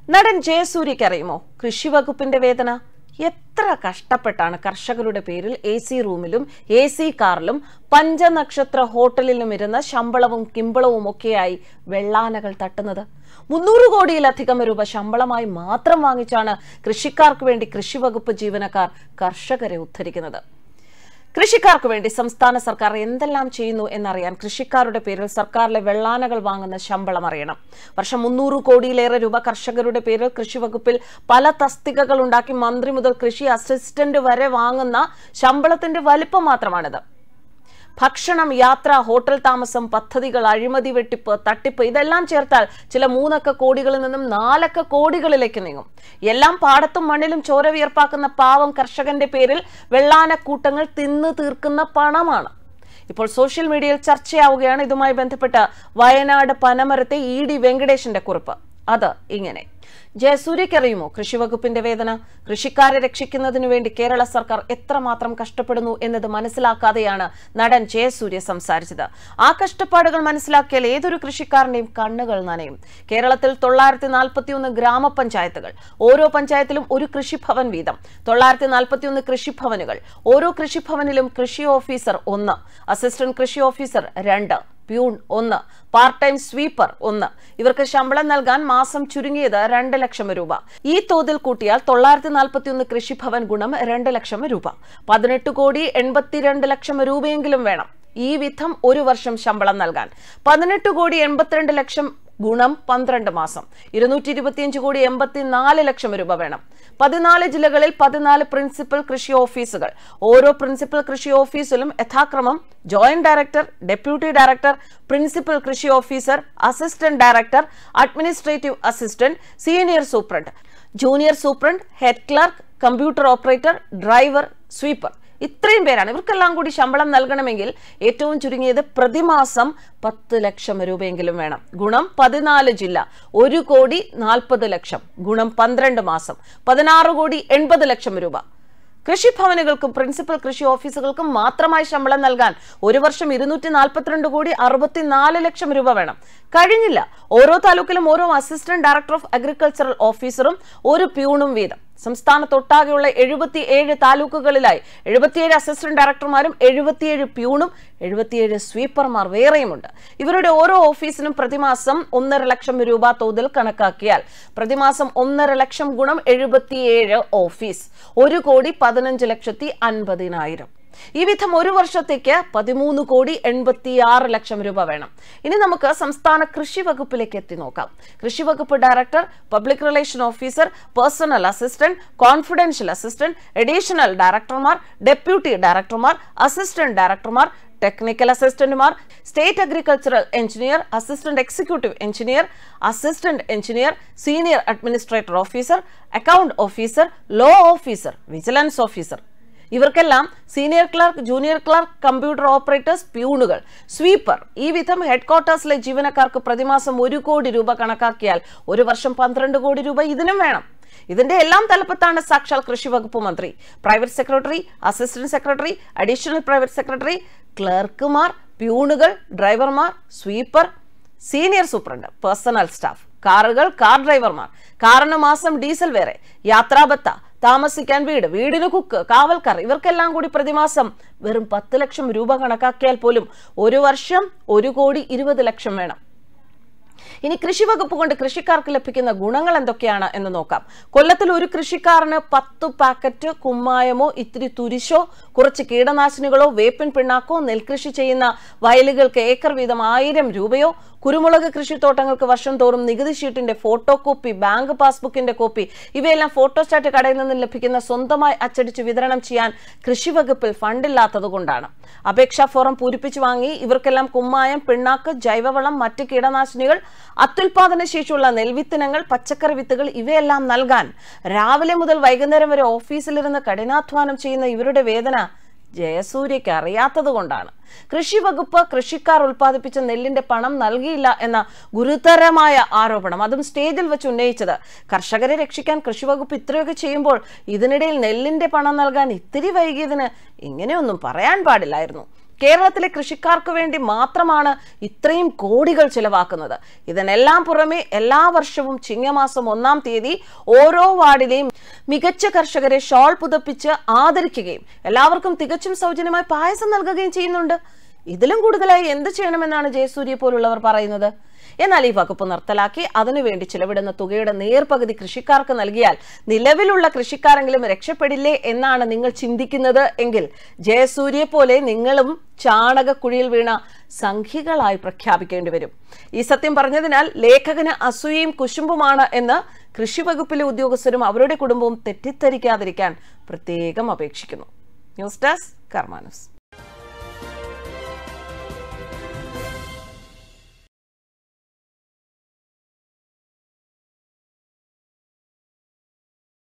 നടൻ ജയസൂര്യക്ക് അറിയുമോ കൃഷി വകുപ്പിന്റെ വേദന എത്ര കഷ്ടപ്പെട്ടാണ് കർഷകരുടെ പേരിൽ എ സി റൂമിലും എ സി കാറിലും പഞ്ചനക്ഷത്ര ഹോട്ടലിലും ഇരുന്ന് ശമ്പളവും കിമ്പളവും ഒക്കെയായി വെള്ളാനകൾ തട്ടുന്നത് മുന്നൂറ് കോടിയിലധികം രൂപ ശമ്പളമായി മാത്രം വാങ്ങിച്ചാണ് കൃഷിക്കാർക്ക് വേണ്ടി കൃഷി വകുപ്പ് ജീവനക്കാർ കർഷകരെ ഉദ്ധരിക്കുന്നത് കൃഷിക്കാർക്ക് വേണ്ടി സംസ്ഥാന സർക്കാർ എന്തെല്ലാം ചെയ്യുന്നു എന്നറിയാൻ കൃഷിക്കാരുടെ പേരിൽ സർക്കാരിലെ വെള്ളാനകൾ വാങ്ങുന്ന ശമ്പളം അറിയണം വർഷം മുന്നൂറ് കോടിയിലേറെ രൂപ കർഷകരുടെ പേരിൽ കൃഷി വകുപ്പിൽ പല തസ്തികകൾ ഉണ്ടാക്കി മന്ത്രി മുതൽ കൃഷി അസിസ്റ്റന്റ് വരെ വാങ്ങുന്ന ശമ്പളത്തിന്റെ വലിപ്പം മാത്രമാണിത് ഭക്ഷണം യാത്ര ഹോട്ടൽ താമസം പദ്ധതികൾ അഴിമതി വെട്ടിപ്പ് തട്ടിപ്പ് ഇതെല്ലാം ചേർത്താൽ ചില മൂന്നക്ക കോടികളിൽ നിന്നും നാലക്ക കോടികളിലേക്ക് നീങ്ങും എല്ലാം പാടത്തും മണ്ണിലും ചോര വിയർപ്പാക്കുന്ന പാവം കർഷകന്റെ പേരിൽ വെള്ളാനക്കൂട്ടങ്ങൾ തിന്നു തീർക്കുന്ന പണമാണ് ഇപ്പോൾ സോഷ്യൽ മീഡിയയിൽ ചർച്ചയാവുകയാണ് ഇതുമായി ബന്ധപ്പെട്ട വയനാട് പനമരത്തെ ഇ ഡി വെങ്കടേഷിന്റെ കുറിപ്പ് അത് ഇങ്ങനെ ജയസൂര്യക്കറിയുമോ കൃഷിവകുപ്പിന്റെ വേദന കൃഷിക്കാരെ രക്ഷിക്കുന്നതിനു വേണ്ടി കേരള സർക്കാർ എത്രമാത്രം കഷ്ടപ്പെടുന്നു എന്നത് മനസ്സിലാക്കാതെയാണ് നടൻ ജയസൂര്യ സംസാരിച്ചത് ആ കഷ്ടപ്പാടുകൾ മനസ്സിലാക്കിയാൽ ഏതൊരു കൃഷിക്കാരന്റെയും കണ്ണുകൾ നനയും കേരളത്തിൽ തൊള്ളായിരത്തി നാൽപ്പത്തിയൊന്ന് ഗ്രാമപഞ്ചായത്തുകൾ ഓരോ പഞ്ചായത്തിലും ഒരു കൃഷിഭവൻ വീതം തൊള്ളായിരത്തി നാൽപ്പത്തിയൊന്ന് കൃഷിഭവനുകൾ ഓരോ കൃഷിഭവനിലും കൃഷി ഓഫീസർ ഒന്ന് അസിസ്റ്റന്റ് കൃഷി ഓഫീസർ രണ്ട് പ്യൂൺ ഒന്ന് പാർട്ട് ടൈം സ്വീപ്പർ ഒന്ന് ഇവർക്ക് ശമ്പളം നൽകാൻ മാസം ചുരുങ്ങിയത് രണ്ട് ലക്ഷം രൂപ ഈ തോതിൽ കൂട്ടിയാൽ തൊള്ളായിരത്തി നാൽപ്പത്തി ഒന്ന് കൃഷിഭവൻ ഗുണം രണ്ട് ലക്ഷം രൂപ പതിനെട്ട് കോടി എൺപത്തിരണ്ട് ലക്ഷം രൂപയെങ്കിലും വേണം ഈ വിധം ഒരു വർഷം ശമ്പളം നൽകാൻ പതിനെട്ട് കോടി എൺപത്തിരണ്ട് ലക്ഷം ഗുണം പന്ത്രണ്ട് മാസം ഇരുന്നൂറ്റി ഇരുപത്തിയഞ്ച് കോടി എൺപത്തിനാല് ലക്ഷം രൂപ വേണം പതിനാല് ജില്ലകളിൽ പതിനാല് പ്രിൻസിപ്പൽ കൃഷി ഓഫീസുകൾ ഓരോ പ്രിൻസിപ്പൽ കൃഷി ഓഫീസിലും യഥാക്രമം joint director deputy director principal കൃഷി officer assistant director administrative assistant senior superintendent junior superintendent head clerk computer operator driver sweeper ഇത്രയും പേരാണ് ഇവർക്കെല്ലാം കൂടി ശമ്പളം നൽകണമെങ്കിൽ ഏറ്റവും ചുരുങ്ങിയത് പ്രതിമാസം പത്ത് ലക്ഷം രൂപയെങ്കിലും വേണം ഗുണം പതിനാല് ജില്ല ഒരു കോടി നാൽപ്പത് ലക്ഷം ഗുണം പന്ത്രണ്ട് മാസം പതിനാറ് കോടി എൺപത് ലക്ഷം രൂപ കൃഷിഭവനുകൾക്കും പ്രിൻസിപ്പൽ കൃഷി ഓഫീസുകൾക്കും മാത്രമായി ശമ്പളം നൽകാൻ ഒരു വർഷം ഇരുന്നൂറ്റി നാൽപ്പത്തിരണ്ട് കോടി അറുപത്തിനാല് ലക്ഷം രൂപ വേണം കഴിഞ്ഞില്ല ഓരോ താലൂക്കിലും ഓരോ അസിസ്റ്റന്റ് ഡയറക്ടർ ഓഫ് അഗ്രികൾച്ചറൽ ഓഫീസറും ഒരു പ്യൂണും വീതം സംസ്ഥാനത്തൊട്ടാകെയുള്ള എഴുപത്തി ഏഴ് താലൂക്കുകളിലായി എഴുപത്തിയേഴ് അസിസ്റ്റന്റ് ഡയറക്ടർമാരും എഴുപത്തിയേഴ് പ്യൂണും എഴുപത്തിയേഴ് സ്വീപ്പർമാർ വേറെയുമുണ്ട് ഇവരുടെ ഓരോ ഓഫീസിനും പ്രതിമാസം ഒന്നര ലക്ഷം രൂപ തോതിൽ കണക്കാക്കിയാൽ പ്രതിമാസം ഒന്നര ലക്ഷം ഗുണം എഴുപത്തിയേഴ് ഓഫീസ് ഒരു കോടി പതിനഞ്ച് ലക്ഷത്തി അൻപതിനായിരം ഈ വിധം ഒരു വർഷത്തേക്ക് പതിമൂന്ന് കോടി എൺപത്തിയാറ് ലക്ഷം രൂപ വേണം ഇനി നമുക്ക് സംസ്ഥാന കൃഷി വകുപ്പിലേക്ക് എത്തി നോക്കാം കൃഷി വകുപ്പ് director public relation officer personal assistant confidential assistant additional ഡയറക്ടർമാർ ഡെപ്യൂട്ടി ഡയറക്ടർമാർ അസിസ്റ്റന്റ് ഡയറക്ടർമാർ ടെക്നിക്കൽ അസിസ്റ്റന്റുമാർ state agricultural engineer assistant executive engineer assistant engineer senior administrator officer account officer law officer vigilance officer ഇവർക്കെല്ലാം senior clerk junior clerk computer operators പ്യൂണുകൾ sweeper ഈ വിധം head ക്വാർട്ടേഴ്സിലെ ജീവനക്കാർക്ക് പ്രതിമാസം ഒരു കോടി രൂപ കണക്കാക്കിയാൽ ഒരു വർഷം പന്ത്രണ്ട് കോടി രൂപ ഇതിനും വേണം ഇതിന്റെ എല്ലാം തലപ്പത്താണ് സാക്ഷാൽ കൃഷി വകുപ്പ് മന്ത്രി private secretary assistant secretary additional private secretary ക്ലർക്കുമാർ പ്യൂണുകൾ ഡ്രൈവർമാർ sweeper senior superintendent personal staff കാറുകൾ കാർ ഡ്രൈവർമാർ കാറിന് മാസം ഡീസൽ വേറെ യാത്രാബത്ത താമസിക്കാൻ വീട് വീടിന് കുക്ക് കാവൽക്കാർ ഇവർക്കെല്ലാം കൂടി പ്രതിമാസം വെറും പത്ത് ലക്ഷം രൂപ കണക്കാക്കിയാൽ പോലും ഒരു വർഷം ഒരു കോടി ഇരുപത് ലക്ഷം വേണം ഇനി കൃഷി വകുപ്പ് കൊണ്ട് കൃഷിക്കാർക്ക് ലഭിക്കുന്ന ഗുണങ്ങൾ എന്തൊക്കെയാണ് എന്ന് നോക്കാം കൊല്ലത്തിൽ ഒരു കൃഷിക്കാരന് പത്ത് പാക്കറ്റ് കുമ്മായമോ ഇത്തിരി തുരിശോ കുറച്ച് കീടനാശിനികളോ വേപ്പിൻ പിണ്ണാക്കോ നെൽകൃഷി ചെയ്യുന്ന വയലുകൾക്ക് ഏക്കർ വീതം ആയിരം രൂപയോ കുരുമുളക് കൃഷിത്തോട്ടങ്ങൾക്ക് വർഷം തോറും നികുതി ഷീറ്റിന്റെ ഫോട്ടോ കോപ്പി ബാങ്ക് പാസ്ബുക്കിന്റെ കോപ്പി ഇവയെല്ലാം ഫോട്ടോസ്റ്റാറ്റ് കടയിൽ നിന്ന് ലഭിക്കുന്ന സ്വന്തമായി അച്ചടിച്ച് വിതരണം ചെയ്യാൻ കൃഷി വകുപ്പിൽ ഫണ്ടില്ലാത്തതുകൊണ്ടാണ് അപേക്ഷാ ഫോറം പൂരിപ്പിച്ചു വാങ്ങി ഇവർക്കെല്ലാം കുമ്മായം പിണ്ണാക്ക് ജൈവവളം മറ്റ് കീടനാശിനികൾ അത്യുൽപാദന ശേഷിയുള്ള നെൽവിത്തിനങ്ങൾ പച്ചക്കറി വിത്തുകൾ ഇവയെല്ലാം നൽകാൻ രാവിലെ മുതൽ വൈകുന്നേരം വരെ ഓഫീസിലിരുന്ന് കഠിനാധ്വാനം ചെയ്യുന്ന ഇവരുടെ വേദന ജയസൂര്യയ്ക്ക് അറിയാത്തത് കൊണ്ടാണ് കൃഷി വകുപ്പ് കൃഷിക്കാർ ഉൽപ്പാദിപ്പിച്ച നെല്ലിന്റെ പണം നൽകിയില്ല എന്ന ഗുരുതരമായ ആരോപണം അതും സ്റ്റേജിൽ വെച്ച് ഉന്നയിച്ചത് കർഷകരെ രക്ഷിക്കാൻ കൃഷി വകുപ്പ് ഇത്രയൊക്കെ ചെയ്യുമ്പോൾ ഇതിനിടയിൽ നെല്ലിന്റെ പണം നൽകാൻ ഇത്തിരി വൈകിയതിന് ഇങ്ങനെയൊന്നും പറയാൻ പാടില്ലായിരുന്നു കേരളത്തിലെ കൃഷിക്കാർക്ക് വേണ്ടി മാത്രമാണ് ഇത്രയും കോടികൾ ചിലവാക്കുന്നത് ഇതിനെല്ലാം പുറമെ എല്ലാ വർഷവും ചിങ്ങമാസം ഒന്നാം തീയതി ഓരോ വാർഡിലെയും മികച്ച കർഷകരെ ഷോൾ പുതപ്പിച്ച് ആദരിക്കുകയും എല്ലാവർക്കും തികച്ചും സൗജന്യമായി പായസം നൽകുകയും ചെയ്യുന്നുണ്ട് ഇതിലും കൂടുതലായി എന്ത് ചെയ്യണമെന്നാണ് ജയസൂര്യ പോലുള്ളവർ പറയുന്നത് എന്നാൽ ഈ വകുപ്പ് നിർത്തലാക്കി അതിനുവേണ്ടി ചിലവിടുന്ന തുകയുടെ നേർപകുതി കൃഷിക്കാർക്ക് നൽകിയാൽ നിലവിലുള്ള കൃഷിക്കാരെങ്കിലും രക്ഷപ്പെടില്ലേ എന്നാണ് നിങ്ങൾ ചിന്തിക്കുന്നത് എങ്കിൽ ജയസൂര്യയെ പോലെ നിങ്ങളും ചാണകക്കുഴിയിൽ വീണ സംഖ്യകളായി പ്രഖ്യാപിക്കേണ്ടി വരും ഈ സത്യം പറഞ്ഞതിനാൽ ലേഖകന് അസൂയയും കുശുമ്പുമാണ് എന്ന് കൃഷി വകുപ്പിലെ ഉദ്യോഗസ്ഥരും അവരുടെ കുടുംബവും തെറ്റിദ്ധരിക്കാതിരിക്കാൻ പ്രത്യേകം അപേക്ഷിക്കുന്നു ന്യൂസ് ഡെസ്ക് കർമാനസ്